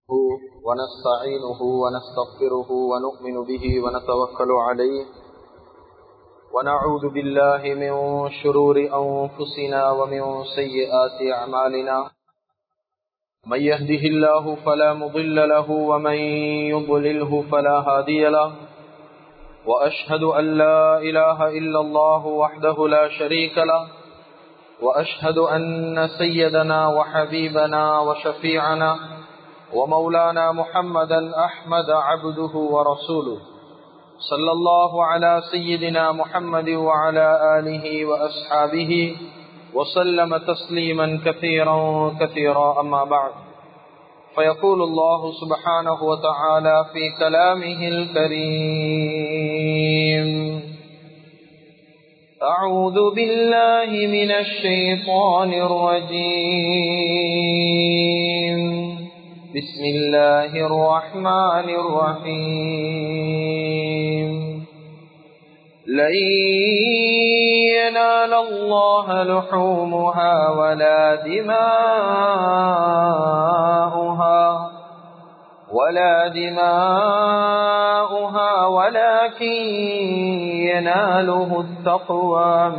ونستعينه ونستغفره ونؤمن به ونتوكل عليه ونعوذ بالله من شرور أنفسنا ومن سيئات أعمالنا من يهده الله فلا مضل له ومن يضلله فلا هادي له وأشهد أن لا إله إلا الله وحده لا شريك له وأشهد أن سيدنا وحبيبنا وشفيعنا ومولانا محمدا أحمد عبده ورسوله صلى الله على سيدنا محمد وعلى آله وأصحابه وسلم تسليما كثيرا كثيرا أما بعد فيقول الله سبحانه وتعالى في كلامه الكريم أعوذ بالله من الشيطان الرجيم بسم الله الرحمن الرحيم لن ينال الله لحومها ولا دماؤها ولا دماؤها ولكن يناله التقوى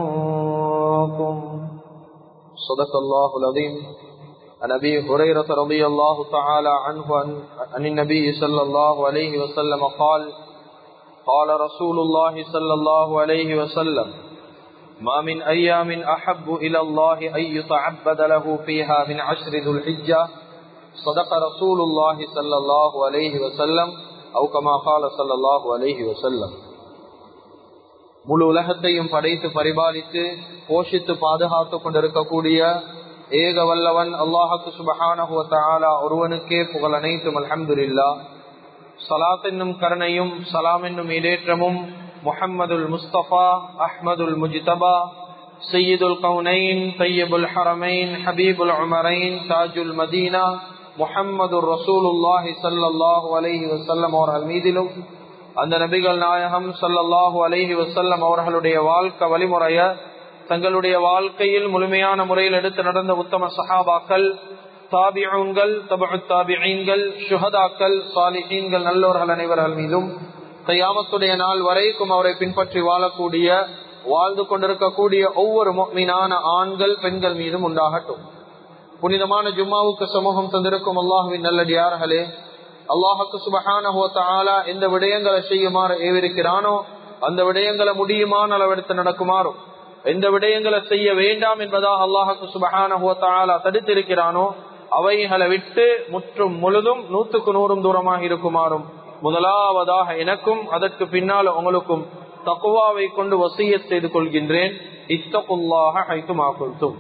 منكم صدق الله العظيم عن ابي هريره رضي الله تعالى عنه عن النبي صلى الله عليه وسلم قال قال رسول الله صلى الله عليه وسلم ما من ايام احب الى الله ان يتعبد له فيها من عشر ذو الحجه صدق رسول الله صلى الله عليه وسلم او كما قال صلى الله عليه وسلم முழு உலகத்தையும் படைத்து பரிபாலித்து போஷித்து பாதுகாத்துக் கொண்டிருக்கக்கூடிய ஏக வல்லவன் அல்லாஹுக்கு சுபஹானஹுவத்தாலா ஒருவனுக்கே புகழ் அனைத்தும் அலமதுல்லா சலாத் என்னும் கருணையும் சலாம் என்னும் இடேற்றமும் முஹம்மதுல் முஸ்தபா அஹ்மதுல் முஜிதபா சையீதுல் கவுனைன் தையபுல் ஹரமைன் ஹபீபுல் உமரைன் தாஜுல் மதீனா முஹம்மது ரசூலுல்லாஹி சல்லாஹூ அலஹி வசல்லம் அவர்கள் மீதிலும் அந்த நபிகள் நாயகம் சல்லல்லாஹு அலஹி வசல்லம் அவர்களுடைய வாழ்க்கை வழிமுறைய தங்களுடைய வாழ்க்கையில் முழுமையான முறையில் எடுத்து நடந்த உத்தம சஹாபாக்கள் தாபியங்கள் தபு தாபியங்கள் சுஹதாக்கள் சாலிஹீன்கள் நல்லோர்கள் அனைவர்கள் மீதும் கையாமத்துடைய நாள் வரைக்கும் அவரை பின்பற்றி வாழக்கூடிய வாழ்ந்து கொண்டிருக்கக்கூடிய ஒவ்வொரு மீனான ஆண்கள் பெண்கள் மீதும் உண்டாகட்டும் புனிதமான ஜும்மாவுக்கு சமூகம் தந்திருக்கும் அல்லாஹுவின் நல்லடியார்களே அல்லாஹுக்கு சுபஹான எந்த விடயங்களை செய்யுமாறு ஏவிருக்கிறானோ அந்த விடயங்களை முடியுமான அளவெடுத்து நடக்குமாறும் எந்த விடயங்களை செய்ய வேண்டாம் என்பதாக அல்லாஹுக்கு சுபஹான தடுத்திருக்கிறானோ அவைகளை விட்டு முற்றும் முழுதும் நூத்துக்கு நூறும் தூரமாக இருக்குமாறும் முதலாவதாக எனக்கும் அதற்கு பின்னால் உங்களுக்கும் தக்குவாவை கொண்டு வசிய செய்து கொள்கின்றேன் இத்தகுல்லாக ஹைத்துமாக்குத்தும்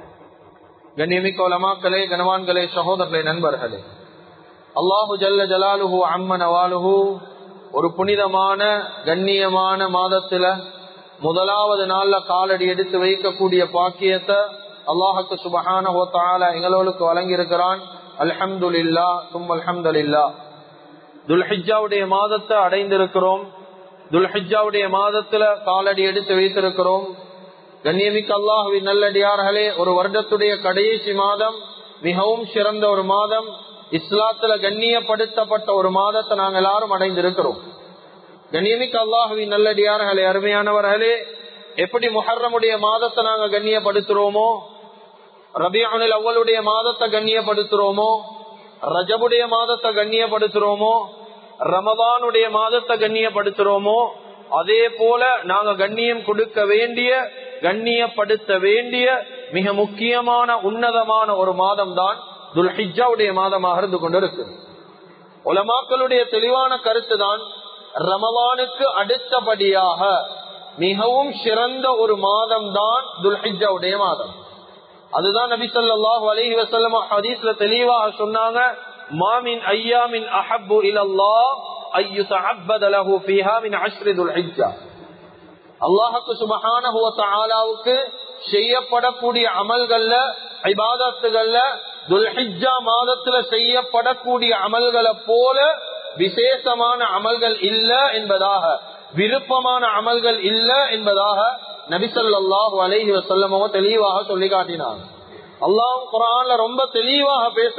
கண்ணியமிக்க உலமாக்களே கனவான்களே சகோதரர்களே நண்பர்களே அல்லாஹு ஜல்ல ஜலாலுஹு அம்மன் அவாலுஹு ஒரு புனிதமான கண்ணியமான மாதத்துல முதலாவது நாள்ல காலடி எடுத்து வைக்கக்கூடிய பாக்கியத்தை அல்லாஹுக்கு சுபஹான ஹோத்தால எங்களோளுக்கு வழங்கி இருக்கிறான் அல்ஹம்துல்லா தும் அல்ஹம்துல்லா துல்ஹிஜாவுடைய மாதத்தை அடைந்திருக்கிறோம் துல்ஹிஜாவுடைய மாதத்துல காலடி எடுத்து வைத்திருக்கிறோம் கண்ணியமிக்க அல்லாஹுவின் நல்லடியார்களே ஒரு வருடத்துடைய கடைசி மாதம் மிகவும் சிறந்த ஒரு மாதம் இஸ்லாத்துல கண்ணியப்படுத்தப்பட்ட ஒரு மாதத்தை நாங்கள் எல்லாரும் அடைந்திருக்கிறோம் கண்ணியமிக்க அல்லாஹுவின் நல்லடியார்களே அருமையானவர்களே எப்படி முஹர்ரமுடைய மாதத்தை நாங்க கண்ணியப்படுத்துறோமோ ரபியானில் அவ்வளுடைய மாதத்தை கண்ணியப்படுத்துறோமோ ரஜபுடைய மாதத்தை கண்ணியப்படுத்துறோமோ ரமதானுடைய மாதத்தை கண்ணியப்படுத்துறோமோ அதே போல நாங்க கண்ணியம் கொடுக்க வேண்டிய கண்ணியப்படுத்த வேண்டிய மிக முக்கியமான உன்னதமான ஒரு மாதம் தான் துல்ஹிஜாவுடைய மாதமாக இருந்து கொண்டிருக்கு உலமாக்களுடைய தெளிவான கருத்து தான் ரமவானுக்கு அடுத்தபடியாக மிகவும் சிறந்த ஒரு மாதம் தான் துல்ஹிஜாவுடைய மாதம் அதுதான் நபி சொல்லாஹு அலஹி வசல்லம் ஹதீஸ்ல தெளிவாக சொன்னாங்க மாமின் ஐயாமின் அஹப்பு இலல்லா ஐயு தஅப்பதலஹு ஃபீஹா மின் அஷ்ரி துல்ஹிஜ்ஜா அல்லாஹுக்கு சுபஹானஹு வ தஆலாவுக்கு செய்யப்படக்கூடிய அமல்கள்ல இபாதத்துகள்ல துல்ஹிஜ்ஜா மாதத்துல செய்யப்படக்கூடிய அமல்களை போல விசேஷமான அமல்கள் இல்ல என்பதாக விருப்பமான அமல்கள் இல்ல என்பதாக நபிசல்லாஹு அலைஹி வசல்லமோ தெளிவாக சொல்லி காட்டினார் அல்லாஹ் குரான்ல ரொம்ப தெளிவாக பேசுறான்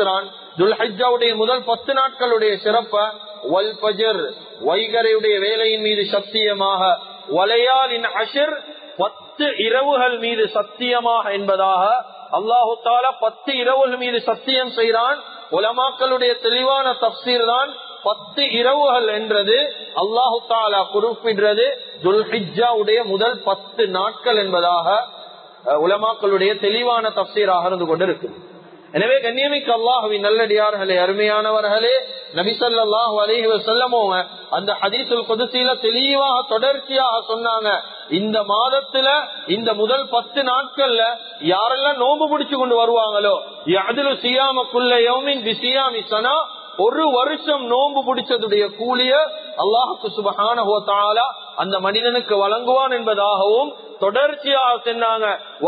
துல்ஹஜாவுடைய முதல் பத்து நாட்களுடைய சிறப்ப வல் பஜர் வைகரையுடைய வேலையின் மீது சத்தியமாக வலையாலின் அஷர் பத்து இரவுகள் மீது சத்தியமாக என்பதாக அல்லாஹு தாலா பத்து இரவுகள் மீது சத்தியம் செய்கிறான் உலமாக்களுடைய தெளிவான தப்சீர் தான் பத்து இரவுகள் என்றது அல்லாஹு தாலா குறிப்பிடுறது துல்ஹிஜாவுடைய முதல் பத்து நாட்கள் என்பதாக உலமாக்களுடைய தெளிவான தப்சீராக இருந்து கொண்டிருக்கு எனவே கண்ணியமிக்கு அல்லாஹுவின் நல்லடியார்களே அருமையானவர்களே நபிசல்லாஹு அலஹி வசல்லமோங்க அந்த ஹதீசுல் குதிசில தெளிவாக தொடர்ச்சியாக சொன்னாங்க இந்த மாதத்துல இந்த முதல் பத்து நாட்கள்ல யாரெல்லாம் நோம்பு பிடிச்சு கொண்டு வருவாங்களோ அதுல சியாமக்குள்ள யோமின் பிசியாமி சனா ஒரு வருஷம் நோன்பு பிடிச்சதுடைய கூலிய அல்லாஹுக்கு சுபகான அந்த மனிதனுக்கு வழங்குவான் என்பதாகவும் தொடர்ச்சியாக சொன்னாங்க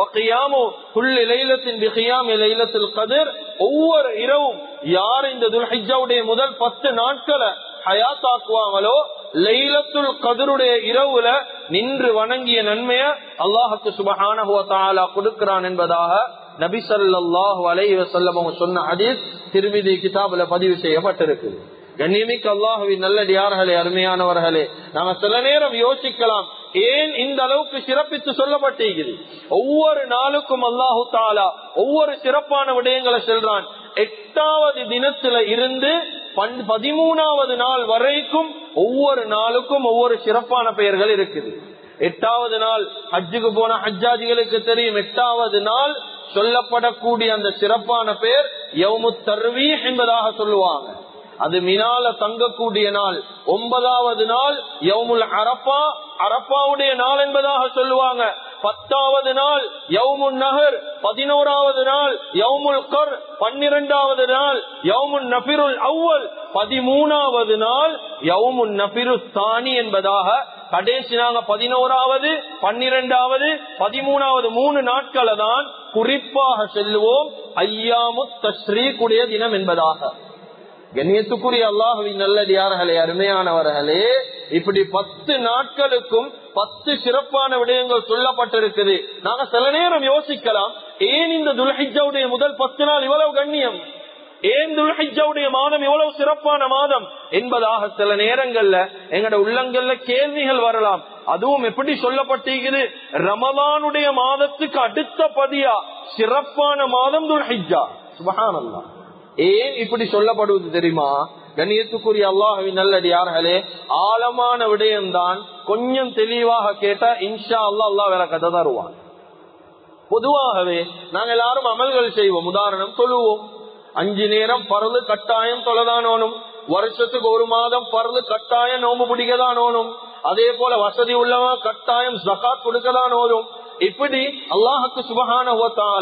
ஒவ்வொரு இரவும் யார் இந்த துல்ஹிஜாவுடைய முதல் பத்து நாட்களை ஹயாத்தாக்குவாங்களோ லைலத்துல் கதருடைய இரவுல நின்று வணங்கிய நன்மைய அல்லாஹுக்கு சுபகான கொடுக்கிறான் என்பதாக நபி சல்லாஹு அலைஹி வசல்லம் அவங்க சொன்ன ஹதீஸ் திருமிதி கிதாபுல பதிவு செய்யப்பட்டிருக்கு கண்ணியமிக்கு அல்லாஹுவின் நல்லடியார்களே அருமையானவர்களே நாம சில நேரம் யோசிக்கலாம் ஏன் இந்த அளவுக்கு சிறப்பித்து சொல்லப்பட்டிருக்கிறது ஒவ்வொரு நாளுக்கும் அல்லாஹு தாலா ஒவ்வொரு சிறப்பான விடயங்களை செல்றான் எட்டாவது தினத்துல இருந்து பதிமூணாவது நாள் வரைக்கும் ஒவ்வொரு நாளுக்கும் ஒவ்வொரு சிறப்பான பெயர்கள் இருக்குது எட்டாவது நாள் ஹஜ்ஜுக்கு போன ஹஜ்ஜாஜிகளுக்கு தெரியும் எட்டாவது நாள் சொல்லப்படக்கூடிய அந்த சிறப்பான பெயர் யவுமு தர்வீ என்பதாக சொல்லுவாங்க அது மினால தங்கக்கூடிய நாள் ஒன்பதாவது நாள் யவுமுல் அரப்பா அரப்பாவுடைய நாள் என்பதாக சொல்லுவாங்க பத்தாவது நாள் யவுமுன் நகர் பதினோராவது நாள் யவுமுல் கர் பன்னிரெண்டாவது நாள் யவுமுன் நபிருல் அவ்வல் பதிமூணாவது நாள் யவுமுன் நபிரு தானி என்பதாக கடைசி நாங்க பதினோராவது பன்னிரெண்டாவது பதிமூணாவது மூணு நாட்களை தான் குறிப்பாக செல்லுவோம் ஐயாமு தஸ்ரீக்குடைய தினம் என்பதாக கண்ணியத்துக்குரிய அல்லாஹுவின் நல்லடியார்களே அருமையானவர்களே இப்படி பத்து நாட்களுக்கும் பத்து சிறப்பான விடயங்கள் சொல்லப்பட்டிருக்குது நாங்க சில நேரம் யோசிக்கலாம் ஏன் இந்த துல்ஹிஜாவுடைய முதல் பத்து நாள் இவ்வளவு கண்ணியம் ஏன் துல்ஹிஜாவுடைய மாதம் இவ்வளவு சிறப்பான மாதம் என்பதாக சில நேரங்கள்ல எங்கட உள்ளங்கள்ல கேள்விகள் வரலாம் அதுவும் எப்படி சொல்லப்பட்டிருக்குது ரமலானுடைய மாதத்துக்கு அடுத்த பதியா சிறப்பான மாதம் துல்ஹிஜா சுபஹானல்லா ஏன் இப்படி சொல்லப்படுவது தெரியுமா கண்ணியத்துக்குரிய அல்லாஹவின் நல்லடியார்களே ஆழமான விடயம்தான் கொஞ்சம் தெளிவாக கேட்டா இன்ஷா அல்லா அல்லா வேற கதை தருவான் பொதுவாகவே நாங்க எல்லாரும் அமல்கள் செய்வோம் உதாரணம் தொழுவோம் அஞ்சு நேரம் பரது கட்டாயம் தொலைதானோனும் வருஷத்துக்கு ஒரு மாதம் பரது கட்டாயம் நோம்பு பிடிக்கதானோனும் அதே போல வசதி உள்ளவன் கட்டாயம் ஜகாத் கொடுக்கதான் ஓதும் இப்படி அல்லாஹுக்கு சுபகான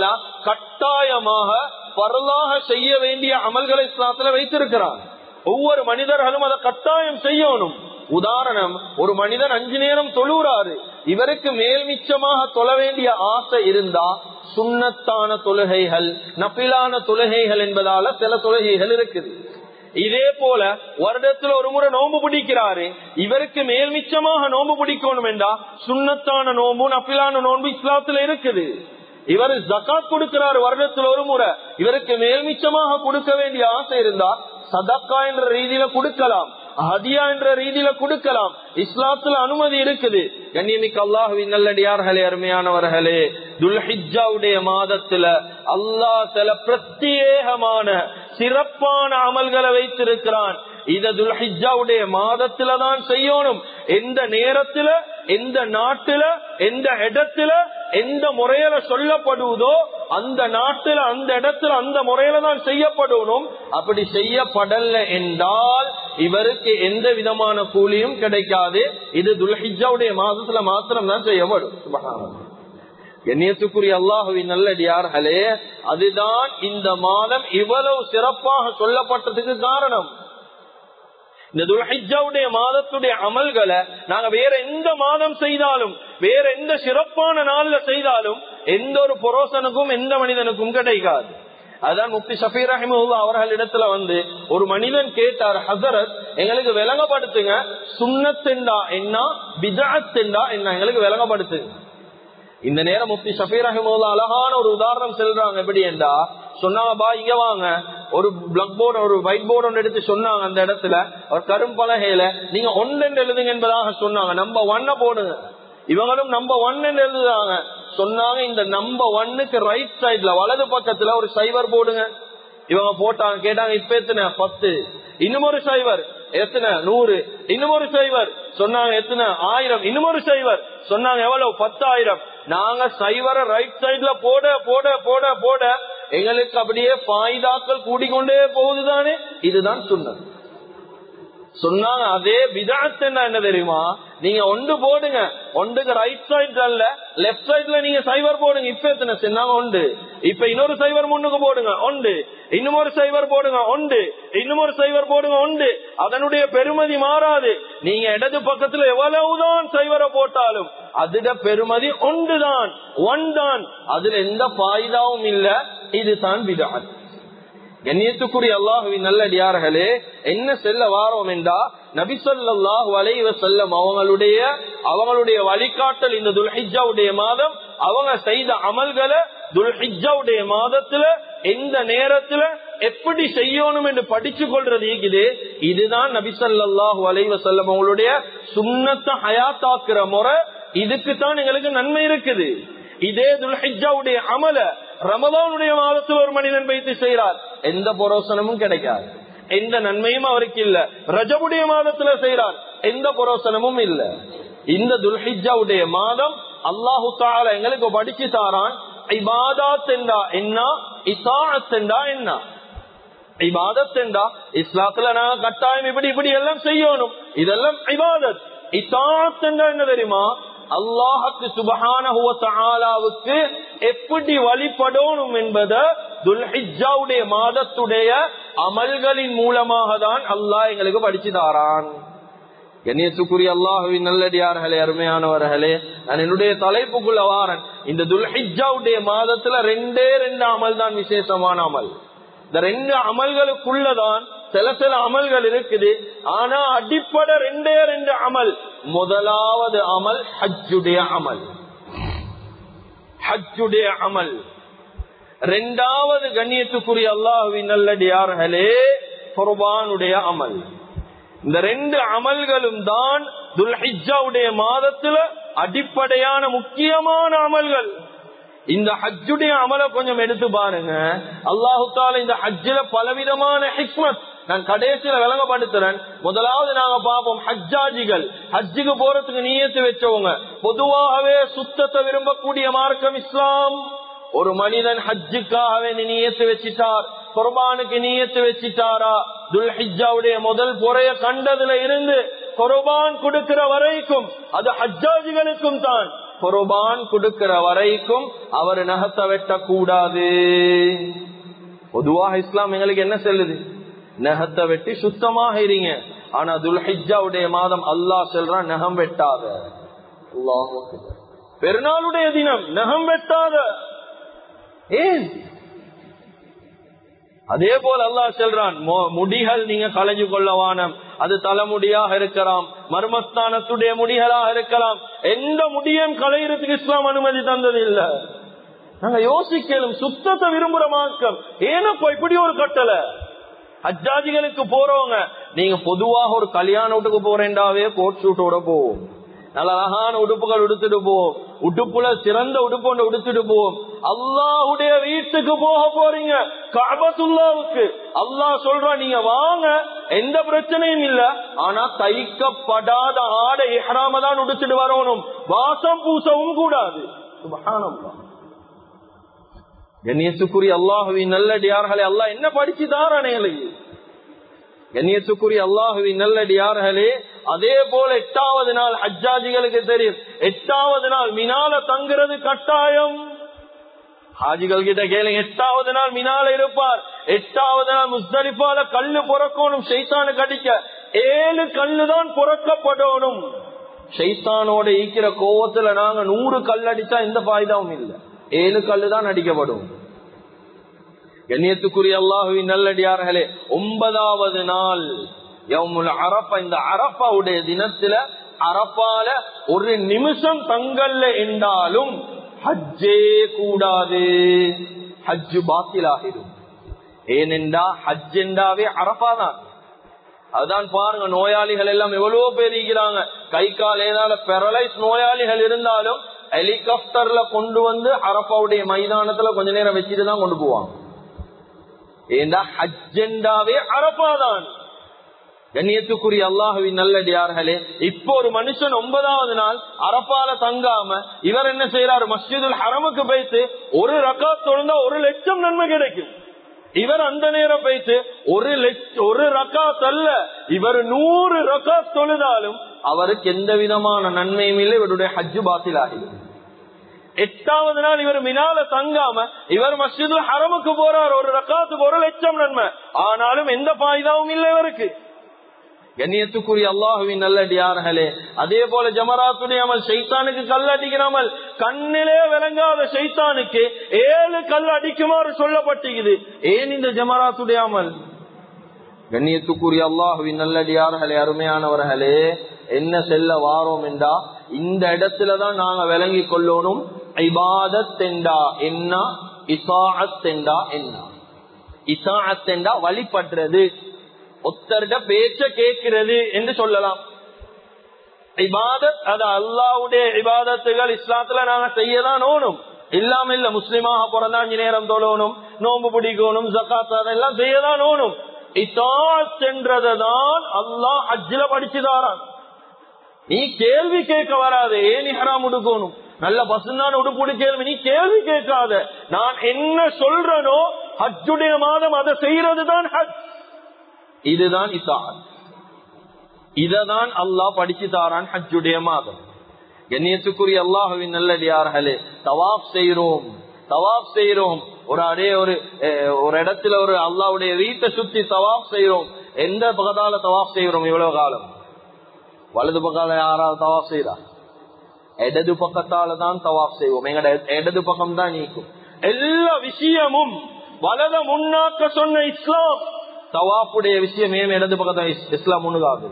கட்டாயமாக பரலாக செய்ய வேண்டிய அமல்களை இஸ்லாத்துல வைத்திருக்கிறார் ஒவ்வொரு மனிதர்களும் அதை கட்டாயம் செய்யணும் உதாரணம் ஒரு மனிதன் அஞ்சு நேரம் தொழுறாரு இவருக்கு மேல் மிச்சமாக தொழ வேண்டிய ஆசை இருந்தா சுண்ணத்தான தொழுகைகள் நப்பிலான தொழுகைகள் என்பதால சில தொழுகைகள் இருக்குது இதே போல வருடத்துல ஒரு முறை நோம்பு பிடிக்கிறாரு இவருக்கு மேல் மிச்சமாக நோம்பு பிடிக்கணும் என்றா சுண்ணத்தான நோம்பு நப்பிலான நோன்பு இஸ்லாத்துல இருக்குது இவர் ஜக்காத் கொடுக்கிறார் வருடத்தில் ஒரு முறை இவருக்கு மேல் மிச்சமாக கொடுக்க வேண்டிய ஆசை இருந்தா சதக்கா என்ற ரீதியில கொடுக்கலாம் ஹதியா என்ற ரீதியில கொடுக்கலாம் இஸ்லாத்துல அனுமதி இருக்குது கண்ணியமிக்கு அல்லாஹுவின் நல்லடியார்களே அருமையானவர்களே துல்ஹிஜாவுடைய மாதத்துல அல்லாஹ் சில பிரத்யேகமான சிறப்பான அமல்களை வைத்திருக்கிறான் இத துல்ஹிஜாவுடைய மாதத்துல தான் செய்யணும் எந்த நேரத்துல எந்த நாட்டுல எந்த இடத்துல எந்த முறையில சொல்லப்படுவதோ அந்த நாட்டுல அந்த இடத்துல அந்த முறையில தான் செய்யப்படணும் அப்படி செய்யப்படல என்றால் இவருக்கு எந்த விதமான கூலியும் கிடைக்காது இது துல்ஹிஜாவுடைய மாதத்துல மாத்திரம் தான் செய்யப்படும் கண்ணியத்துக்குரிய அல்லாஹுவின் நல்லடியார்களே அதுதான் இந்த மாதம் இவ்வளவு சிறப்பாக சொல்லப்பட்டதுக்கு காரணம் இந்த துல்ஹிஜாவுடைய மாதத்துடைய அமல்களை நாங்க வேற எந்த மாதம் செய்தாலும் வேற எந்த சிறப்பான நாள்ல செய்தாலும் எந்த ஒரு புரோசனுக்கும் எந்த மனிதனுக்கும் கிடைக்காது அதான் முப்தி ஷபீர் ரஹிமுல்லா அவர்கள் இடத்துல வந்து ஒரு மனிதன் கேட்டார் ஹசரத் எங்களுக்கு விளங்கப்படுத்துங்க சுண்ணத்தெண்டா என்ன பிதாத்தெண்டா என்ன எங்களுக்கு விளங்கப்படுத்துங்க இந்த நேரம் முப்தி ஷபீர் ரஹிமுல்லா அழகான ஒரு உதாரணம் செல்றாங்க எப்படி என்றா சொன்னாங்க பா இங்க வாங்க ஒரு பிளாக் போர்டு ஒரு ஒயிட் போர்டு ஒன்று எடுத்து சொன்னாங்க அந்த இடத்துல ஒரு கரும்பலகையில நீங்க ஒன்னு எழுதுங்க என்பதாக சொன்னாங்க நம்ம ஒன்ன போடுங்க இவங்களும் நம்பர் ஒன் எழுதுறாங்க சொன்னாங்க இந்த நம்பர் ஒன்னுக்கு ரைட் சைட்ல வலது பக்கத்துல ஒரு சைவர் போடுங்க இவங்க போட்டாங்க கேட்டாங்க இப்ப எத்தனை பத்து இன்னும் ஒரு சைவர் எத்தனை நூறு இன்னும் ஒரு சைவர் சொன்னாங்க எத்தனை ஆயிரம் இன்னும் ஒரு சைவர் சொன்னாங்க எவ்வளவு பத்தாயிரம் நாங்க சைவரை ரைட் சைட்ல போட போட போட போட எங்களுக்கு அப்படியே பாய்தாக்கள் கூடிக்கொண்டே போகுதுதானே இதுதான் சொன்னது சொன்னாங்க அதே விதாத் என்ன தெரியுமா நீங்க ஒன்று போடுங்க ஒன்றுக்கு ரைட் சைட் அல்ல லெப்ட் சைட்ல நீங்க சைவர் போடுங்க இப்ப எத்தனை சொன்னாங்க ஒன்று இப்ப இன்னொரு சைவர் முன்னுக்கு போடுங்க ஒன்று இன்னும் ஒரு சைவர் போடுங்க ஒன்று இன்னும் ஒரு சைவர் போடுங்க ஒன்று அதனுடைய பெருமதி மாறாது நீங்க இடது பக்கத்துல எவ்வளவுதான் சைவரை போட்டாலும் அதுட பெருமதி ஒன்றுதான் ஒன் தான் அதுல எந்த பாய்தாவும் இல்ல இதுதான் விதாத் கண்ணியத்துக்குரிய அல்லாஹுவின் நல்லடியார்களே என்ன செல்ல வாரோம் என்றா நபிசல்லாஹு அலைவ செல்லம் அவங்களுடைய அவங்களுடைய வழிகாட்டல் இந்த துல்ஹிஜாவுடைய மாதம் அவங்க செய்த அமல்களை துல்ஹிஜாவுடைய மாதத்துல எந்த நேரத்துல எப்படி செய்யணும் என்று படிச்சு கொள்றது இருக்குது இதுதான் நபிசல்லாஹு அலைவ செல்லம் அவங்களுடைய சுண்ணத்தை ஹயாத்தாக்குற முறை இதுக்கு தான் எங்களுக்கு நன்மை இருக்குது இதே துல்ஹிஜாவுடைய அமல ரமதானுடைய மாதத்தில் ஒரு மனிதன் வைத்து செய்கிறார் எந்த புரோசனமும் கிடைக்காது எந்த நன்மையும் அவருக்கு இல்ல ரஜபுடைய மாதத்துல செய்கிறார் எந்த புரோசனமும் இல்ல இந்த துல்ஹிஜாவுடைய மாதம் அல்லாஹு தால எங்களுக்கு படிச்சு தாரான் இபாதாத் என்றா என்ன இசாத் என்றா என்ன இபாதத் என்றா இஸ்லாத்துல நாங்க கட்டாயம் இப்படி இப்படி எல்லாம் செய்யணும் இதெல்லாம் இபாதத் இசாத் என்றா என்ன தெரியுமா அல்லாஹுக்கு சுபஹானஹுவத்தாலாவுக்கு எப்படி வழிபடணும் என்பதை துல்ஹிஜாவுடைய மாதத்துடைய அமல்களின் மூலமாக தான் அல்லாஹ் எங்களுக்கு படிச்சு தாரான் கண்ணியத்துக்குரிய அல்லாஹுவின் நல்லடியார்களே அருமையானவர்களே நான் என்னுடைய தலைப்புக்குள்ள வாரன் இந்த துல்ஹிஜாவுடைய மாதத்துல ரெண்டே ரெண்டு அமல் தான் விசேஷமான அமல் இந்த ரெண்டு அமல்களுக்குள்ளதான் சில சில அமல்கள் இருக்குது ஆனா அடிப்படை ரெண்டே ரெண்டு அமல் முதலாவது அமல் ஹஜ்ஜுடைய அமல் ஹஜ்ஜுடைய அமல் ரெண்டாவது கண்ணியத்துக்குரிய அல்லாஹுவின் நல்லடியார்களே குர்பானுடைய அமல் இந்த ரெண்டு அமல்களும் தான் துல்ஹிஜாவுடைய மாதத்துல அடிப்படையான முக்கியமான அமல்கள் இந்த ஹஜ்ஜுடைய அமலை கொஞ்சம் எடுத்து பாருங்க அல்லாஹு தால இந்த ஹஜ்ஜில பலவிதமான ஹிக்மத் நான் கடைசியில விளங்கப்படுத்துறேன் முதலாவது நாங்க பார்ப்போம் ஹஜ்ஜாஜிகள் ஹஜ்ஜுக்கு போறதுக்கு நீயத்து வச்சவங்க பொதுவாகவே சுத்தத்தை விரும்பக்கூடிய மார்க்கம் இஸ்லாம் ஒரு மனிதன் ஹஜ்ஜுக்காகவே நீயத்து வச்சிட்டார் குர்பானுக்கு நீயத்து வச்சிட்டாரா துல்ஹிஜாவுடைய முதல் பொறைய கண்டதுல இருந்து குர்பான் கொடுக்கிற வரைக்கும் அது ஹஜ்ஜாஜிகளுக்கும் தான் குர்பான் கொடுக்கிற வரைக்கும் அவர் நகத்தை வெட்டக்கூடாது பொதுவாக இஸ்லாம் எங்களுக்கு என்ன செல்லுது நகத்தை வெட்டி சுத்தமாக இருங்க ஆனா துல்ஹிஜாவுடைய மாதம் அல்லாஹ் சொல்றான் நகம் வெட்டாத பெருநாளுடைய தினம் நகம் வெட்டாத ஏன் அதே போல அல்லாஹ் சொல்றான் முடிகள் நீங்க களைஞ்சு கொள்ளவானம் அது தலைமுடியாக இருக்கலாம் மர்மஸ்தானத்துடைய முடிகளாக இருக்கலாம் எந்த முடியும் களையிறதுக்கு இஸ்லாம் அனுமதி தந்தது இல்ல நாங்க யோசிக்கலும் சுத்தத்தை விரும்புற மார்க்கம் ஏனப்பா இப்படி ஒரு கட்டளை அஜாதிகளுக்கு போறவங்க நீங்க பொதுவாக ஒரு கல்யாண வீட்டுக்கு போறேன்டாவே கோட் சூட்டோட போவோம் நல்ல அழகான உடுப்புகள் உடுத்துட்டு போவோம் உடுப்புல சிறந்த உடுப்பு ஒன்று உடுத்துட்டு போவோம் அல்லாஹுடைய வீட்டுக்கு போக போறீங்க காபத்துல்லாவுக்கு அல்லாஹ் சொல்றா நீங்க வாங்க எந்த பிரச்சனையும் இல்ல ஆனா தைக்கப்படாத ஆடை இஹ்ராம தான் உடுத்துட்டு வரணும் வாசம் பூசவும் கூடாது கண்ணியத்துக்குரிய அல்லாஹுவின் நல்லடியார்களே அல்லாஹ் என்ன படிச்சு தாரானே கண்ணியத்துக்குரிய அல்லாஹுவின் நல்லடியார்களே அதே போல எட்டாவது நாள் ஹஜ்ஜாஜிகளுக்கு தெரியும் எட்டாவது நாள் மினால தங்குறது கட்டாயம் ஹாஜிகள் கிட்ட கேளுங்க எட்டாவது நாள் மினால இருப்பார் எட்டாவது நாள் முஸ்தலிப்பால கல்லு புறக்கணும் ஷைத்தானு கடிக்க ஏழு கல்லு தான் புறக்கப்படணும் ஷைத்தானோட ஈக்கிற கோவத்துல நாங்க நூறு கல் அடிச்சா எந்த பாய்தாவும் இல்லை ஏழு கல்லு தான் அடிக்கப்படும் கண்ணியத்துக்குரிய அல்லாஹுவின் நல்லடியார்களே ஒன்பதாவது நாள் அரப்பா இந்த அரப்பாவுடைய தினத்துல அரப்பால ஒரு நிமிஷம் தங்கல்ல என்றாலும் ஹஜ்ஜே கூடாது ஹஜ்ஜு பாத்திலாகிடும் ஏனென்றா ஹஜ் என்றாவே அரபா தான் அதுதான் பாருங்க நோயாளிகள் எல்லாம் எவ்வளவு பேர் இருக்கிறாங்க கை கால் ஏதாவது பெரலைஸ் நோயாளிகள் இருந்தாலும் ஹெலிகாப்டர்ல கொண்டு வந்து அரப்பாவுடைய மைதானத்துல கொஞ்ச நேரம் வச்சுட்டு தான் கொண்டு போவாங்க ஏண்டா ஹஜ்ஜெண்டாவே அரப்பா தான் கண்ணியத்துக்குரிய அல்லாஹுவின் நல்லடியார்களே இப்போ ஒரு மனுஷன் ஒன்பதாவது நாள் அரப்பால தங்காம இவர் என்ன செய்யறாரு மஸ்ஜிதுல் ஹரமுக்கு போயிட்டு ஒரு ரக்கா தொழுந்தா ஒரு லட்சம் நன்மை கிடைக்கும் இவர் அந்த நேரம் போயிட்டு ஒரு லட்சம் ஒரு ரக்கா தல்ல இவர் நூறு ரக்கா தொழுதாலும் அவருக்கு எந்த விதமான நன்மையும் இல்லை இவருடைய ஹஜ்ஜு பாத்தில் ஆகிடும் எட்டாவது நாள் இவர் மினால தங்காம இவர் மஸ்ஜிதுல் ஹரமுக்கு போறார் ஒரு ரக்காத்துக்கு ஒரு லட்சம் நன்மை ஆனாலும் எந்த பாயுதாவும் இல்லை இவருக்கு கண்ணியத்துக்குரிய அல்லாஹுவின் நல்லடியார்களே அதே போல ஜமராத்துடைய அமல் சைத்தானுக்கு கல் அடிக்கிறாமல் கண்ணிலே விளங்காத சைத்தானுக்கு ஏழு கல் அடிக்குமாறு சொல்லப்பட்டிருக்குது ஏன் இந்த ஜமராத்துடைய அமல் கண்ணியத்துக்குரிய அல்லாஹுவின் நல்லடியார்களே அருமையானவர்களே என்ன செல்ல வாரோம் என்றா இந்த இடத்துலதான் நாங்க விளங்கி கொள்ளணும் இபாதத் என்றா என்ன இசாஅத் என்றா என்ன இசாஅத் என்றா வழிபடுறது ஒத்தர்ட பேச்ச கேட்கிறது என்று சொல்லலாம் இபாதத் அது அல்லாவுடைய இபாதத்துகள் இஸ்லாத்துல நாங்க செய்யதான் ஓணும் இல்லாம இல்ல முஸ்லிமாக பிறந்தா அஞ்சு நேரம் தொழணும் நோம்பு பிடிக்கணும் ஜக்காத் அதெல்லாம் செய்யதான் ஓணும் இசாத் என்றதான் அல்லாஹ் அஜ்ல படிச்சுதாரான் நீ கேள்வி கேட்க வராது ஏன் நீ ஹராம் உடுக்கணும் நல்ல பசுந்தான் உடுப்புடு கேள்வி நீ கேள்வி கேட்காத நான் என்ன சொல்றனோ ஹஜ்ஜுடைய மாதம் அதை செய்யறது தான் ஹஜ் இதுதான் இசாத் இததான் அல்லாஹ் படிச்சு தாரான் ஹஜ்ஜுடைய மாதம் கண்ணியத்துக்குரிய அல்லாஹுவின் நல்லடியார்களே தவாப் செய்யறோம் தவாப் செய்யறோம் ஒரு அடே ஒரு ஒரு இடத்துல ஒரு அல்லாவுடைய வீட்டை சுத்தி தவாப் செய்யறோம் எந்த பக்கத்தால தவாப் செய்யறோம் இவ்வளவு காலம் வலது பக்கால யாராவது தவாப் செய்யறா இடது பக்கத்தால தான் தவாப் செய்வோம் எங்கட இடது பக்கம் தான் நீக்கும் எல்லா விஷயமும் வலத முன்னாக்க சொன்ன இஸ்லாம் தவாப்புடைய விஷயம் ஏன் இடது பக்கத்தான் இஸ்லாம் முன்னுகாது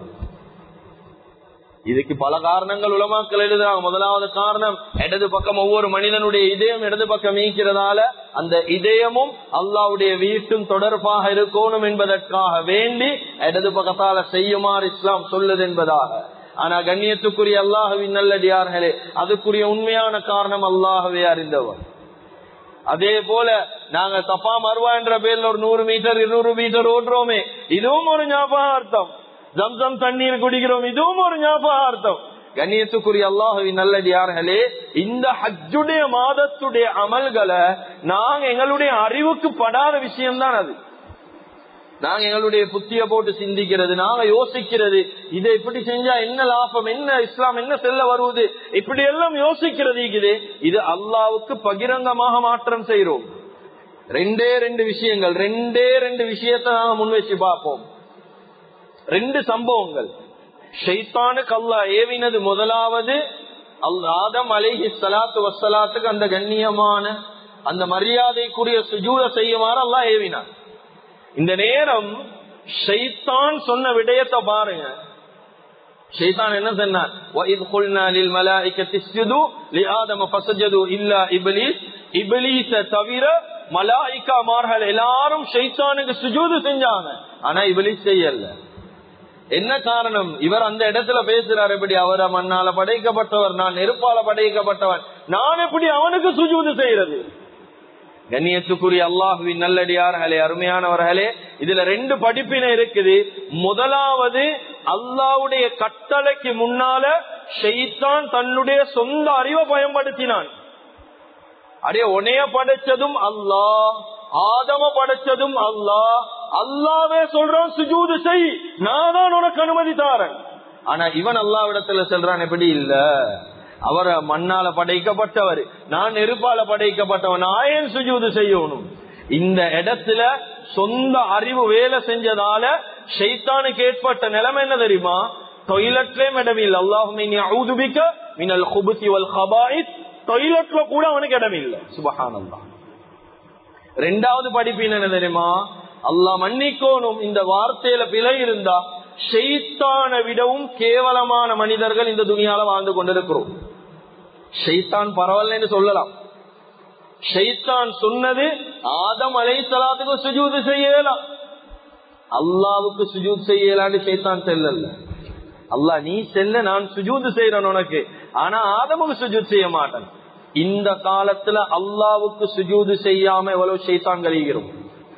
இதுக்கு பல காரணங்கள் உலமாக்கள் எழுதுறாங்க முதலாவது காரணம் இடது பக்கம் ஒவ்வொரு மனிதனுடைய இதயம் இடது பக்கம் நீக்கிறதால அந்த இதயமும் அல்லாவுடைய வீட்டும் தொடர்பாக இருக்கணும் என்பதற்காக வேண்டி இடது பக்கத்தால செய்யுமாறு இஸ்லாம் சொல்லுது என்பதாக ஆனா கண்ணியத்துக்குரிய அல்லாஹுவின் நல்லடியார்களே அதுக்குரிய உண்மையான காரணம் அல்லாஹவே அறிந்தவர் அதே போல நாங்க தப்பா மருவா என்ற பேர்ல ஒரு நூறு மீட்டர் இருநூறு மீட்டர் ஓடுறோமே இதுவும் ஒரு ஞாபகார்த்தம் ஜம்சம் தண்ணீர் குடிக்கிறோம் இதுவும் ஒரு ஞாபகார்த்தம் கண்ணியத்துக்குரிய அல்லாஹுவின் நல்லடியார்களே இந்த ஹஜ்ஜுடைய மாதத்துடைய அமல்களை நாங்க எங்களுடைய அறிவுக்கு படாத விஷயம்தான் அது நாங்க எங்களுடைய புத்திய போட்டு சிந்திக்கிறது நாங்க யோசிக்கிறது இதை இப்படி செஞ்சா என்ன லாபம் என்ன இஸ்லாம் என்ன செல்ல வருவது இப்படி எல்லாம் யோசிக்கிறது இது இது அல்லாவுக்கு பகிரங்கமாக மாற்றம் செய்யறோம் ரெண்டே ரெண்டு விஷயங்கள் ரெண்டே ரெண்டு விஷயத்தை நாங்க முன் வச்சு பார்ப்போம் ரெண்டு சம்பவங்கள் ஷைத்தானுக்கு அல்லா ஏவினது முதலாவது அல் ஆதம் அலைஹி சலாத்து வசலாத்துக்கு அந்த கண்ணியமான அந்த மரியாதைக்குரிய சுஜூத செய்யுமாறு அல்லா ஏவினார் இந்த நேரம் ஷைத்தான் சொன்ன விடயத்தை பாருங்க ஷைத்தான் என்ன சொன்னார் وَإِذْ قُلْنَا لِلْمَلَائِكَةِ اسْجُدُوا لِآدَمَ فَسَجَدُوا إِلَّا إِبْلِيسَ இபிலீஸ தவிர மலாய்க்காமார்கள் எல்லாரும் ஷைத்தானுக்கு சுஜூது செஞ்சாங்க ஆனா இபிலிஸ் செய்யல என்ன காரணம் இவர் அந்த இடத்துல பேசுறாரு எப்படி அவர மண்ணால படைக்கப்பட்டவர் நான் நெருப்பால படைக்கப்பட்டவன் நான் எப்படி அவனுக்கு சுஜூது செய்யறது கண்ணியத்துக்குரிய அல்லாஹுவின் நல்லடியார்களே அருமையானவர்களே இதுல ரெண்டு படிப்பினை இருக்குது முதலாவது அல்லாவுடைய கட்டளைக்கு முன்னால ஷெய்தான் தன்னுடைய சொந்த அறிவை பயன்படுத்தினான் அடே உனைய படைச்சதும் அல்லாஹ் ஆதம படைச்சதும் அல்லாஹ் அல்லாவே சொல்றான் சுஜூது செய் நான் தான் உனக்கு அனுமதி தாரன் ஆனா இவன் அல்லாவிடத்துல சொல்றான் எப்படி இல்ல அவரை மண்ணால படைக்கப்பட்டவர் நான் நெருப்பால படைக்கப்பட்டவன் ஆயன் சுஜூது செய்யணும் இந்த இடத்துல சொந்த அறிவு வேலை செஞ்சதால ஷைத்தானுக்கு ஏற்பட்ட நிலைமை என்ன தெரியுமா டொய்லெட்லயும் இடமில்லை அல்லாஹுமிக்க மினல் குபுசி வல் ஹபாயித் டொய்லெட்ல கூட அவனுக்கு இடமில்லை சுபஹானல்லா ரெண்டாவது படிப்பு என்ன தெரியுமா அல்லாஹ் மன்னிக்கோனும் இந்த வார்த்தையில பிழை இருந்தா ஷெய்தான விடவும் கேவலமான மனிதர்கள் இந்த துணியால வாழ்ந்து கொண்டிருக்கிறோம் ஷைத்தான் பரவாயில்லன்னு சொல்லலாம் ஷைத்தான் சொன்னது ஆதம் அலை சலாத்துக்கு சுஜூது செய்யலாம் அல்லாவுக்கு சுஜூத் செய்யலான்னு ஷைத்தான் செல்லல அல்லாஹ் நீ செல்ல நான் சுஜூது செய்யறேன் உனக்கு ஆனா ஆதமுக்கு சுஜூத் செய்ய மாட்டேன் இந்த காலத்துல அல்லாவுக்கு சுஜூது செய்யாம எவ்வளவு ஷைத்தான் கழிகிறோம்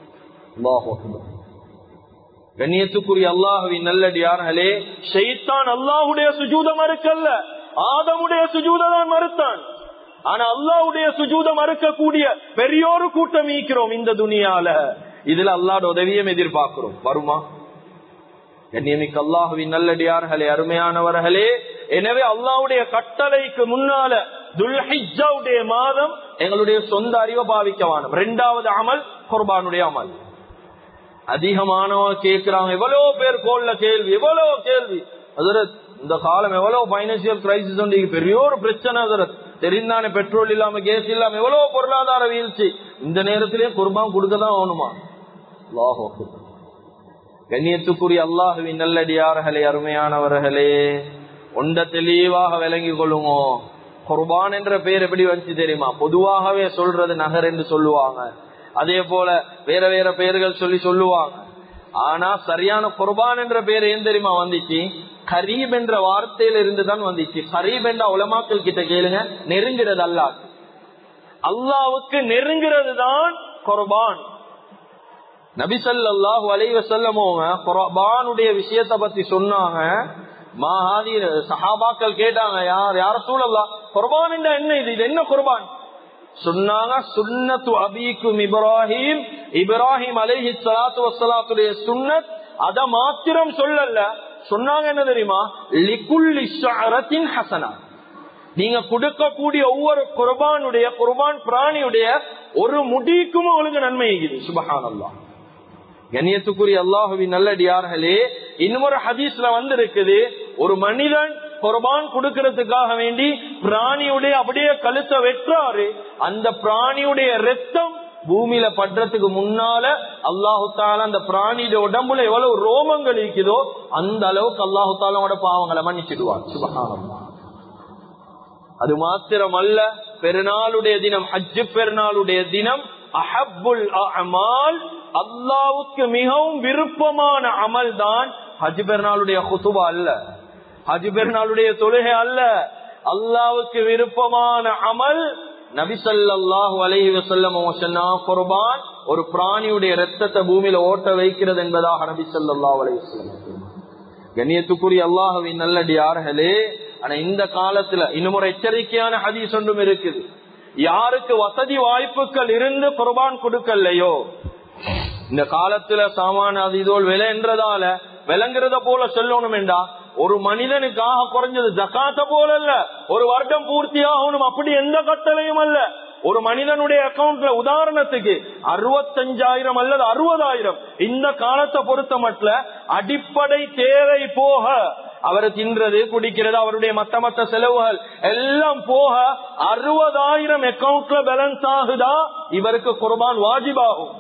கண்ணியத்துக்குரிய அல்லாஹுவின் நல்லடியார்களே ஷைத்தான் அல்லாஹுடைய சுஜூத மறுக்கல்ல ஆதமுடைய சுஜூத தான் மறுத்தான் ஆனா அல்லாவுடைய சுஜூத மறுக்கக்கூடிய பெரியோரு கூட்டம் ஈக்கிறோம் இந்த துணியால இதுல அல்லாட உதவியும் எதிர்பார்க்கிறோம் வருமா கண்ணியமிக்க அல்லாஹுவின் நல்லடியார்களே அருமையானவர்களே எனவே அல்லாவுடைய கட்டளைக்கு முன்னால துல்ஹிஜாவுடைய மாதம் எங்களுடைய சொந்த அறிவை பாவிக்கவானம் இரண்டாவது அமல் குர்பானுடைய அமல் அதிகமானவங்க கேட்கிறாங்க எவ்வளவு பேர் கோல்ல கேள்வி எவ்வளவு கேள்வி அதுல இந்த காலம் எவ்வளவு பைனான்சியல் கிரைசிஸ் வந்து பெரிய ஒரு பிரச்சனை அதுல தெரிந்தானே பெட்ரோல் இல்லாம கேஸ் இல்லாம எவ்வளவு பொருளாதார வீழ்ச்சி இந்த நேரத்திலேயே குர்பான் கொடுக்கதான் ஆகணுமா அல்லாஹோ கண்ணியத்துக்குரிய அல்லாஹுவின் நல்லடியார்களே அருமையானவர்களே ஒண்ட தெளிவாக விளங்கி கொள்ளுங்க குர்பான் என்ற பெயர் எப்படி வந்துச்சு தெரியுமா பொதுவாகவே சொல்றது நகர் என்று சொல்லுவாங்க அதே போல வேற வேற பெயர்கள் சொல்லி சொல்லுவாங்க ஆனா சரியான குர்பான் என்ற பெயர் ஏன் தெரியுமா வந்துச்சு கரீப் என்ற வார்த்தையில இருந்து தான் வந்துச்சு கரீப் என்ற உலமாக்கள் கிட்ட கேளுங்க நெருங்கிறது அல்லாஹ் அல்லாவுக்கு நெருங்கிறது தான் குர்பான் நபிசல்லாஹு அலைவ செல்லமோங்க குர்பானுடைய விஷயத்த பத்தி சொன்னாங்க மாஹாதி சஹாபாக்கள் கேட்டாங்க யார் யார சூழல்லா குர்பான் என்ன இது இது என்ன குர்பான் சொன்னாங்க சுன்னத்து அபீக்கும் இப்ராஹிம் இப்ராஹிம் அலைஹி சலாத்து வசலாத்துடைய சுன்னத் அத மாத்திரம் சொல்லல சொன்னாங்க என்ன தெரியுமா லிகுல்லி ஷஅரத்தின் ஹசனா நீங்க கொடுக்கக்கூடிய ஒவ்வொரு குர்பானுடைய குர்பான் பிராணியுடைய ஒரு முடிக்கும் உங்களுக்கு நன்மை இருக்குது சுபஹானல்லாஹ் கண்ணியத்துக்குரிய அல்லாஹுவின் நல்லடியார்களே இன்னொரு ஹதீஸ்ல வந்து இருக்குது ஒரு மனிதன் குர்பான் கொடுக்கறதுக்காக வேண்டி பிராணியுடைய அப்படியே கழுத்தை வெட்டுறாரு அந்த பிராணியுடைய ரத்தம் பூமியில படுறதுக்கு முன்னால அல்லாஹு தாலா அந்த பிராணியோட உடம்புல எவ்வளவு ரோமங்கள் இருக்குதோ அந்த அளவுக்கு அல்லாஹு தாலாவோட பாவங்களை மன்னிச்சிடுவார் சுபகானம் அது மாத்திரம் அல்ல பெருநாளுடைய தினம் ஹஜ்ஜு பெருநாளுடைய தினம் அஹப்புல் அமால் அல்லாவுக்கு மிகவும் விருப்பமான அமல் தான் ஹஜ் பெருநாளுடைய குத்துபா அல்ல ஹஜ் பெருநாளுடைய தொழுகை அல்ல அல்லாவுக்கு விருப்பமான அமல் நபிசல்லாஹு அலைஹி வசல்லம் சொன்னா குர்பான் ஒரு பிராணியுடைய ரத்தத்தை பூமியில ஓட்ட வைக்கிறது என்பதாக நபி சொல்லாஹு அலைஹி வஸல்லம் கண்ணியத்துக்குரிய அல்லாஹுவின் நல்லடியார்களே ஆனா இந்த காலத்துல இன்னும் ஒரு எச்சரிக்கையான ஹதீஸ் ஒன்றும் இருக்குது யாருக்கு வசதி வாய்ப்புகள் இருந்து குர்பான் கொடுக்கலையோ இந்த காலத்துல சாமான அதிதோல் விலை என்றதால விளங்குறத போல சொல்லணும் என்றா ஒரு மனிதனுக்காக குறைஞ்சது ஜக்காத்த போல அல்ல ஒரு வருடம் பூர்த்தி ஆகணும் அப்படி எந்த கட்டளையும் அல்ல ஒரு மனிதனுடைய அக்கௌண்ட்ல உதாரணத்துக்கு அறுபத்தஞ்சாயிரம் அல்லது அறுபதாயிரம் இந்த காலத்தை பொறுத்த மட்டும் அடிப்படை தேவை போக அவர் தின்றது குடிக்கிறது அவருடைய மத்த மத்த செலவுகள் எல்லாம் போக அறுபதாயிரம் அக்கௌண்ட்ல பேலன்ஸ் ஆகுதா இவருக்கு குர்பான் வாஜிபாகும்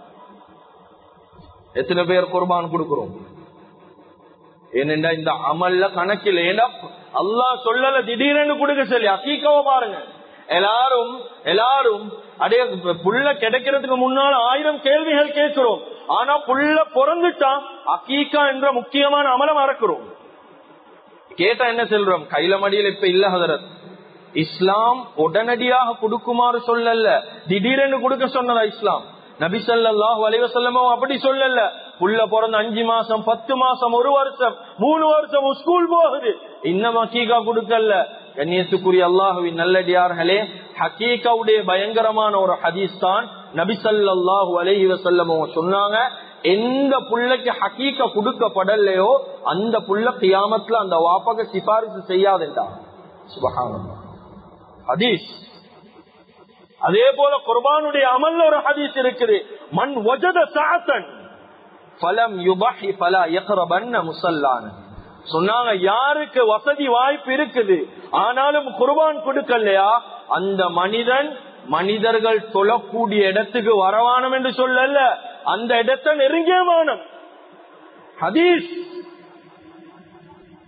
எத்தனை பேர் குர்பான் கொடுக்கிறோம் ஏனென்றா இந்த அமல்ல கணக்கில் ஏன்னா அல்லா சொல்லல திடீரென்று கொடுக்க சொல்லி அக்கீக்கவ பாருங்க எல்லாரும் எல்லாரும் அடைய புள்ள கிடைக்கிறதுக்கு முன்னால் ஆயிரம் கேள்விகள் கேட்கிறோம் ஆனா புள்ள பிறந்துட்டா அக்கீக்கா என்ற முக்கியமான அமலம் மறக்கிறோம் கேட்டா என்ன சொல்றோம் கையில மடியில் இப்ப இல்ல ஹதரத் இஸ்லாம் உடனடியாக கொடுக்குமாறு சொல்லல திடீரென்று கொடுக்க சொன்னதா இஸ்லாம் நபி சல்லாஹு அலைவசல்லமும் அப்படி சொல்லல புள்ள பிறந்த அஞ்சு மாசம் பத்து மாசம் ஒரு வருஷம் மூணு வருஷம் ஸ்கூல் போகுது இன்னும் ஹக்கீகா கொடுக்கல கண்ணியத்துக்குரிய அல்லாஹுவின் நல்லடியார்களே ஹக்கீகாவுடைய பயங்கரமான ஒரு ஹதீஸ் தான் நபி சல்லாஹூ அலஹி வசல்லமும் சொன்னாங்க எந்த புள்ளைக்கு ஹக்கீக்க கொடுக்கப்படலையோ அந்த புள்ள கியாமத்துல அந்த வாப்பாக சிபாரிசு செய்யாதுண்டா சுபகானம் ஹதீஸ் அதே போல குர்பானுடைய அமல் ஒரு ஹதீஸ் இருக்குது மண் வஜத சாத்தன் பலம் யுபஹி பல எக்கரபன்ன முசல்லான சொன்னாங்க யாருக்கு வசதி வாய்ப்பு இருக்குது ஆனாலும் குர்பான் கொடுக்கலையா அந்த மனிதன் மனிதர்கள் தொழக்கூடிய இடத்துக்கு வரவானம் என்று சொல்லல அந்த இடத்தை நெருங்கிய வானம் ஹதீஸ்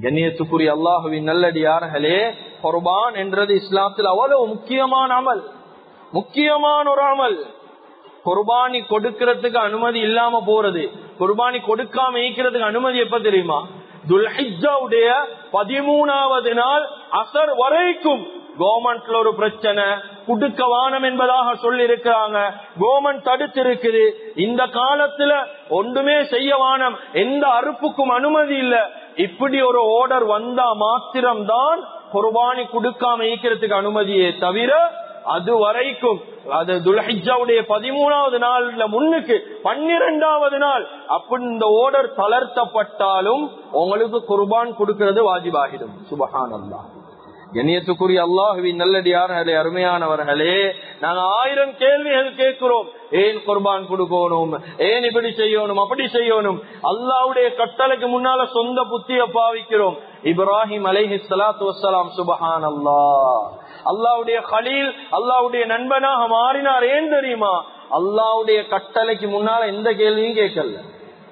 கண்ணியத்துக்குரிய அல்லாஹுவின் நல்லடியார்களே குர்பான் என்றது இஸ்லாத்தில் அவ்வளவு முக்கியமான அமல் முக்கியமான ஒரு அமல் குர்பானி கொடுக்கறதுக்கு அனுமதி இல்லாம போறது குர்பானி கொடுக்காம ஈக்கிறதுக்கு அனுமதி எப்ப தெரியுமா துல்ஹிஜாவுடைய பதிமூணாவது நாள் அசர் வரைக்கும் கவர்மெண்ட்ல ஒரு பிரச்சனை குடுக்க வானம் என்பதாக சொல்லி இருக்கிறாங்க கவர்மெண்ட் தடுத்து இருக்குது இந்த காலத்துல ஒன்றுமே செய்ய வானம் எந்த அறுப்புக்கும் அனுமதி இல்ல இப்படி ஒரு ஓர்டர் வந்தா மாத்திரம்தான் குர்பானி கொடுக்காம ஈக்கிறதுக்கு அனுமதியே தவிர அது வரைக்கும் அது துல்ஹிஜாவுடைய பதிமூணாவது நாள்ல முன்னுக்கு பன்னிரெண்டாவது நாள் அப்படி இந்த ஓர்டர் தளர்த்தப்பட்டாலும் உங்களுக்கு குர்பான் கொடுக்கிறது வாஜிபாகிடும் சுபஹான் அல்லா கண்ணியத்துக்குரிய அல்லாஹுவின் நல்லடியார்களே அருமையானவர்களே நாங்க ஆயிரம் கேள்விகள் கேட்கிறோம் ஏன் குர்பான் கொடுக்கணும் ஏன் இப்படி செய்யணும் அப்படி செய்யணும் அல்லாவுடைய கட்டளைக்கு முன்னால சொந்த புத்திய பாவிக்கிறோம் இப்ராஹிம் அலைஹி சலாத்து வசலாம் சுபஹான் அல்லா அல்லாவுடைய கலீல் அல்லாவுடைய நண்பனாக மாறினார் ஏன் தெரியுமா அல்லாவுடைய கட்டளைக்கு முன்னால எந்த கேள்வியும் கேட்கல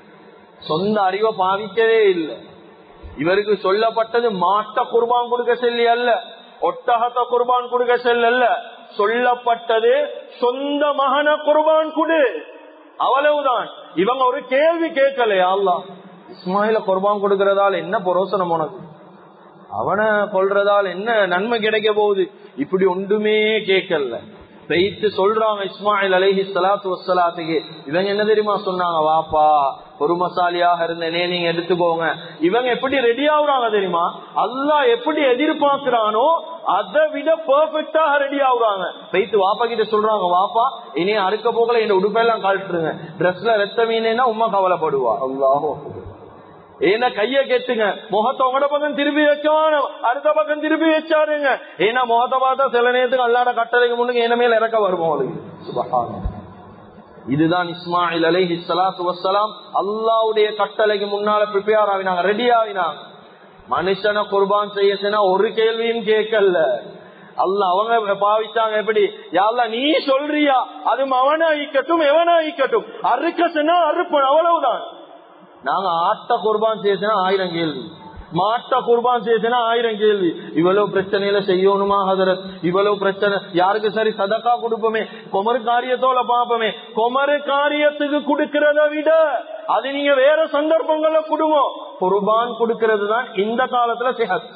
சொந்த அறிவை பாவிக்கவே இல்லை இவருக்கு சொல்லப்பட்டது மாட்ட குர்பான் கொடுக்க செல்லி அல்ல ஒட்டகத்த குர்பான் கொடுக்க செல்ல சொல்லப்பட்டது சொந்த மகன குர்பான் குடு அவ்வளவுதான் இவங்க ஒரு கேள்வி கேட்கலையா அல்லா இஸ்மாயில குர்பான் கொடுக்கறதால என்ன புரோசனம் உனக்கு அவனை கொள்றதால் என்ன நன்மை கிடைக்க போகுது இப்படி ஒன்றுமே கேட்கல பெய்த்து சொல்றாங்க இஸ்மாயில் அலஹி சலாத்து வசலாத்துக்கு இவங்க என்ன தெரியுமா சொன்னாங்க வாப்பா ஒரு மசாலியாக இருந்தனே நீங்க எடுத்துக்கோங்க இவங்க எப்படி ரெடி ஆகுறாங்க தெரியுமா அல்லாஹ் எப்படி எதிர்பார்க்கிறானோ அதை விட பெர்ஃபெக்டாக ரெடி ஆகுறாங்க பெய்த்து வாப்பா கிட்ட சொல்றாங்க வாப்பா இனி அறுக்க போகல இந்த உடுப்பெல்லாம் கழட்டுருங்க ட்ரெஸ்ல ரத்த மீனா உமா கவலைப்படுவா அல்லாஹோ ஏன்னா கைய கேட்டுங்க முகத்தை உங்களோட பக்கம் திருப்பி வச்சவான அடுத்த பக்கம் திருப்பி வச்சாருங்க ஏன்னா முகத்தை பார்த்தா சில நேரத்துக்கு அல்லாட கட்டளைக்கு முன்னுக்கு என்ன மேல இறக்க வருவோம் அவளுக்கு இதுதான் இஸ்மாயில் அலைஹி சலாத்து வசலாம் அல்லாவுடைய கட்டளைக்கு முன்னால ப்ரிப்பேர் ஆகினாங்க ரெடி ஆகினாங்க மனுஷனை குர்பான் செய்ய ஒரு கேள்வியும் கேட்கல அல்ல அவங்க பாவிச்சாங்க எப்படி யாழ்லா நீ சொல்றியா அது அவனா ஈக்கட்டும் எவனா ஈக்கட்டும் அறுக்க சொன்னா அறுப்பன் அவ்வளவுதான் நாங்க ஆட்ட குர்பான் செய்யனா ஆயிரம் கேள்வி மாட்ட குர்பான் செய்யனா ஆயிரம் கேள்வி இவ்வளவு பிரச்சனையில செய்யணுமா ஹதரத் இவ்வளவு பிரச்சனை யாருக்கு சரி சதக்கா கொடுப்போமே கொமரு காரியத்தோட பாப்போமே கொமரு காரியத்துக்கு கொடுக்கறத விட அது நீங்க வேற சந்தர்ப்பங்கள்ல குடும்பம் குர்பான் கொடுக்கிறது தான் இந்த காலத்துல சிஹத்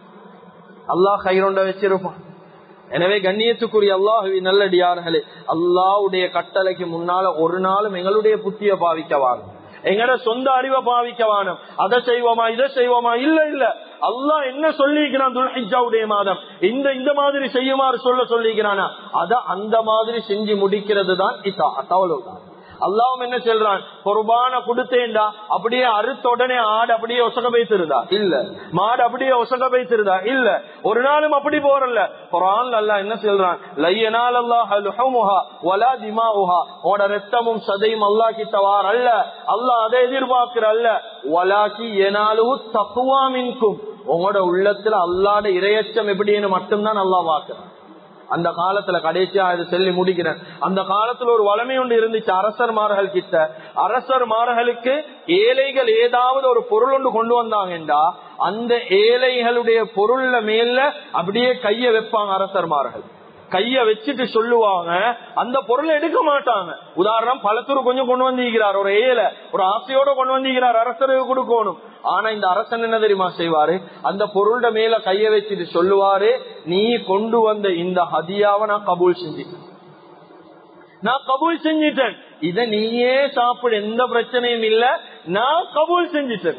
அல்லாஹ் கைரொண்ட வச்சிருப்பான் எனவே கண்ணியத்துக்குரிய அல்லாஹுவி நல்லடியார்களே அல்லாவுடைய கட்டளைக்கு முன்னால ஒரு நாளும் எங்களுடைய புத்திய பாவிக்கவாங்க எங்கட சொந்த அறிவை பாவிக்க வானம் அதை செய்வோமா இதை செய்வோமா இல்ல இல்ல அல்லாஹ் என்ன சொல்லிக்கிறான் துல்ஹிஜாவுடைய மாதம் இந்த இந்த மாதிரி செய்யுமாறு சொல்ல சொல்லிக்கிறானா அத அந்த மாதிரி செஞ்சு முடிக்கிறது தான் இதா அவ்வளவுதான் அல்லாவும் என்ன சொல்றான் குர்பான கொடுத்தேன்டா அப்படியே அறுத்த உடனே ஆடு அப்படியே ஒசக வைத்திருதா இல்ல மாடு அப்படியே ஒசக வைத்திருதா இல்ல ஒரு நாளும் அப்படி போறல குரான் அல்லா என்ன சொல்றான் லையனால் அல்லாஹா வலா திமாவுஹா உட ரத்தமும் சதையும் அல்லா கிட்டவார் அல்ல அல்லாஹ் அதை எதிர்பார்க்கிற அல்ல வலாக்கி எனாலு தக்குவா மின்கும் உங்களோட உள்ளத்துல அல்லாட இரையச்சம் எப்படின்னு மட்டும்தான் நல்லா வாக்குறான் அந்த காலத்துல கடைசியா இது சொல்லி முடிக்கிறேன் அந்த காலத்துல ஒரு வளமை ஒன்று இருந்துச்சு அரசர்மார்கள் கிட்ட அரசர்மார்களுக்கு ஏழைகள் ஏதாவது ஒரு பொருள் ஒன்று கொண்டு வந்தாங்கன்றா அந்த ஏழைகளுடைய பொருள்ல மேல அப்படியே கைய வைப்பாங்க அரசர்மார்கள் கைய வச்சுட்டு சொல்லுவாங்க அந்த பொருளை எடுக்க மாட்டாங்க உதாரணம் பழத்தூர் கொஞ்சம் கொண்டு வந்திருக்கிறார் ஒரு ஏழை ஒரு ஆசையோட கொண்டு வந்திருக்கிறார் அரசருக்கு கொடுக்கணும் ஆனா இந்த அரசன் என்ன தெரியுமா செய்வாரு அந்த பொருளோட மேல கைய வச்சுட்டு சொல்லுவாரு நீ கொண்டு வந்த இந்த ஹதியாவை நான் கபூல் செஞ்சிட்டேன் நான் கபூல் செஞ்சிட்டேன் இத நீயே சாப்பிடு எந்த பிரச்சனையும் இல்ல நான் கபூல் செஞ்சிட்டேன்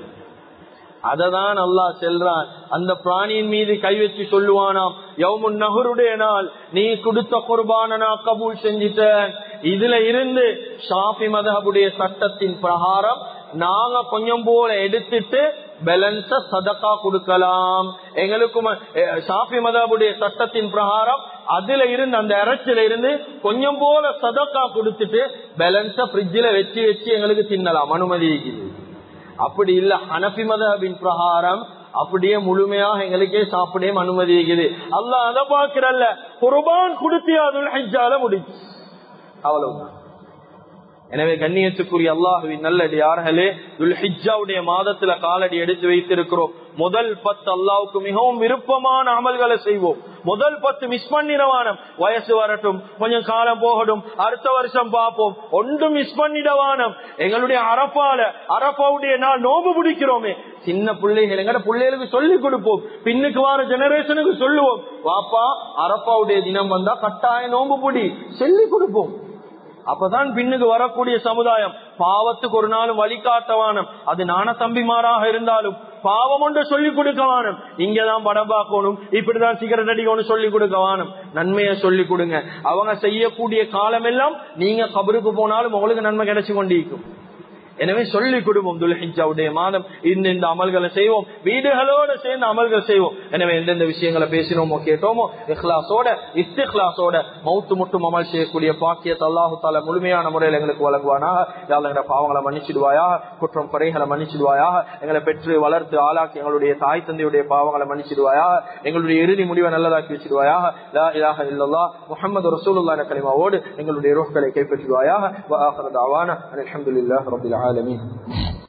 அததான் அல்லாஹ் செல்றான் அந்த பிராணியின் மீது கை வச்சு சொல்லுவானாம் யவுமுன் நகருடைய நாள் நீ கொடுத்த குர்பான நான் கபூல் செஞ்சிட்டேன் இதுல இருந்து ஷாஃபி மதஹபுடைய சட்டத்தின் பிரகாரம் நாங்க கொஞ்சம் போல எடுத்துட்டு பேலன்ஸ சதக்கா கொடுக்கலாம் எங்களுக்கும் ஷாஃபி மதபுடைய சட்டத்தின் பிரகாரம் அதுல இருந்து அந்த இறைச்சில இருந்து கொஞ்சம் போல சதக்கா கொடுத்துட்டு பேலன்ஸ பிரிட்ஜில வச்சு வச்சு எங்களுக்கு தின்னலாம் அனுமதி இருக்குது அப்படி இல்ல ஹனபி மதபின் பிரகாரம் அப்படியே முழுமையாக எங்களுக்கே சாப்பிடே அனுமதி இருக்குது அல்ல அதை பாக்குறல்ல குர்பான் கொடுத்தியாதுல் ஹஜ்ஜால முடிச்சு அவ்வளவுதான் எனவே கண்ணியத்துக்குரிய அல்லாஹுவின் நல்லடியார்களே துல்ஹிஜாவுடைய மாதத்துல காலடி எடுத்து வைத்திருக்கிறோம் முதல் பத்து அல்லாவுக்கு மிகவும் விருப்பமான அமல்களை செய்வோம் முதல் பத்து மிஸ் பண்ணிடவானம் வயசு வரட்டும் கொஞ்சம் காலம் போகட்டும் அடுத்த வருஷம் பார்ப்போம் ஒன்றும் மிஸ் பண்ணிடவானம் எங்களுடைய அரப்பால அரப்பாவுடைய நாள் நோம்பு பிடிக்கிறோமே சின்ன பிள்ளைகள் எங்கட பிள்ளைகளுக்கு சொல்லி கொடுப்போம் பின்னுக்கு வர ஜெனரேஷனுக்கு சொல்லுவோம் வாப்பா அரப்பாவுடைய தினம் வந்தா கட்டாய நோம்பு பிடி சொல்லி கொடுப்போம் அப்பதான் பின்னுக்கு வரக்கூடிய சமுதாயம் பாவத்துக்கு ஒரு நாளும் வழிகாட்டவானம் அது நான தம்பிமாராக இருந்தாலும் பாவம் ஒன்று சொல்லிக் கொடுக்கவானம் இங்கதான் படம் பார்க்கணும் இப்படிதான் சிகரெட் அடிக்கணும் சொல்லிக் கொடுக்கவானம் நன்மையை சொல்லிக் கொடுங்க அவங்க செய்யக்கூடிய காலம் எல்லாம் நீங்க கபருக்கு போனாலும் உங்களுக்கு நன்மை கிடைச்சு கொண்டிருக்கும் எனவே சொல்லிக் கொடுப்போம் துல்ஹிஜாவுடைய மாதம் இந்த இந்த அமல்களை செய்வோம் வீடுகளோட சேர்ந்து அமல்கள் செய்வோம் எனவே எந்தெந்த விஷயங்களை பேசினோமோ கேட்டோமோ இஹ்லாசோட இஸ்திஹ்லாசோட மௌத்து முட்டும் அமல் செய்யக்கூடிய பாக்கியத்தை அல்லாஹு தால முழுமையான முறையில் எங்களுக்கு வழங்குவானாக எங்களோட பாவங்களை மன்னிச்சிடுவாயாக குற்றம் குறைகளை மன்னிச்சிடுவாயாக எங்களை பெற்று வளர்த்து ஆளாக்கி எங்களுடைய தாய் தந்தையுடைய பாவங்களை மன்னிச்சிடுவாயாக எங்களுடைய இறுதி முடிவை நல்லதாக்கி வச்சிடுவாயாக லா இலாஹ இல்லல்லா முஹம்மது ரசூலுல்லாஹி கலிமாவோடு எங்களுடைய ரோஹ்களை கைப்பற்றுவாயாக வ ஆஹிரு தஅவானா அல்ஹம்துலில்லாஹி ரப்பில் ஆலமீன்